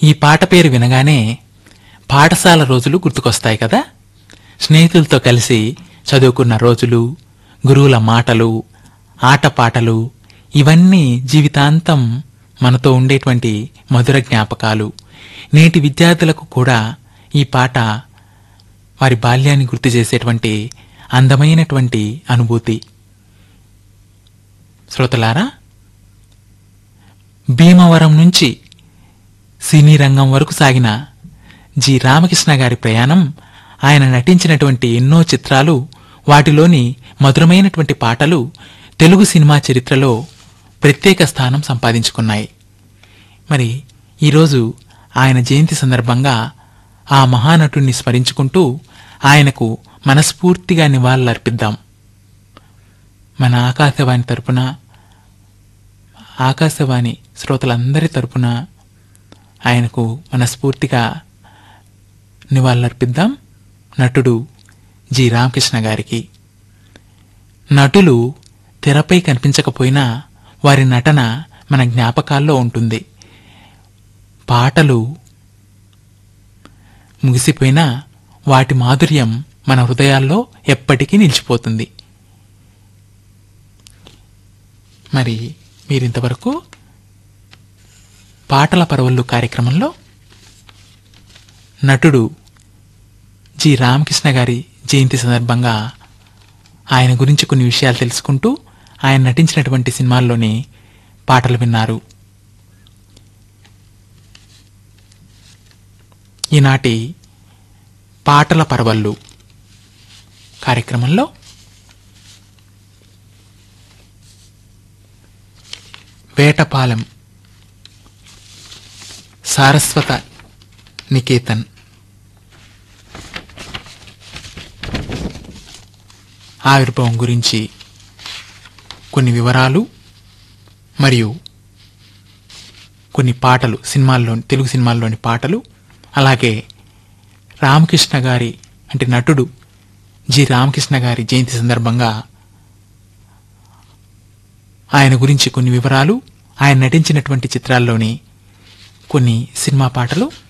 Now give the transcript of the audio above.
ఈ పాట పేరు వినగానే పాఠశాల రోజులు గుర్తుకొస్తాయి కదా స్నేహితులతో కలిసి చదువుకున్న రోజులు గురువుల మాటలు ఆటపాటలు ఇవన్నీ జీవితాంతం మనతో ఉండేటువంటి మధుర జ్ఞాపకాలు నేటి విద్యార్థులకు కూడా ఈ పాట వారి బాల్యాన్ని గుర్తు చేసేటువంటి అందమైనటువంటి అనుభూతి శ్రోతలారా భీమవరం నుంచి సినీ రంగం వరకు సాగిన జి రామకృష్ణ గారి ప్రయాణం ఆయన నటించినటువంటి ఎన్నో చిత్రాలు వాటిలోని మధురమైనటువంటి పాటలు తెలుగు సినిమా చరిత్రలో ప్రత్యేక స్థానం సంపాదించుకున్నాయి మరి ఈరోజు ఆయన జయంతి సందర్భంగా ఆ మహానటుణ్ణి స్మరించుకుంటూ ఆయనకు మనస్ఫూర్తిగా నివాళులర్పిద్దాం మన ఆకాశవాణి తరపున ఆకాశవాణి శ్రోతలందరి తరపున ఆయనకు మనస్ఫూర్తిగా నివాళులర్పిద్దాం నటుడు జి రామకృష్ణ గారికి నటులు తెరపై కనిపించకపోయినా వారి నటన మన జ్ఞాపకాల్లో ఉంటుంది పాటలు ముగిసిపోయినా వాటి మాధుర్యం మన హృదయాల్లో ఎప్పటికీ నిలిచిపోతుంది మరి మీరింతవరకు పాటల పరవళ్ళు కార్యక్రమంలో నటుడు జి రామకృష్ణ గారి జయంతి సందర్భంగా ఆయన గురించి కొన్ని విషయాలు తెలుసుకుంటూ ఆయన నటించినటువంటి సినిమాల్లోని పాటలు విన్నారు ఈనాటి పాటల పరవళ్ళు కార్యక్రమంలో వేటపాలెం సారస్వత నికేతన్ ఆవిర్భావం గురించి కొన్ని వివరాలు మరియు కొన్ని పాటలు సినిమాల్లోని తెలుగు సినిమాల్లోని పాటలు అలాగే రామకృష్ణ గారి అంటే నటుడు జి రామకృష్ణ గారి జయంతి సందర్భంగా ఆయన గురించి కొన్ని వివరాలు ఆయన నటించినటువంటి చిత్రాల్లోని కొన్ని సినిమా పాటలు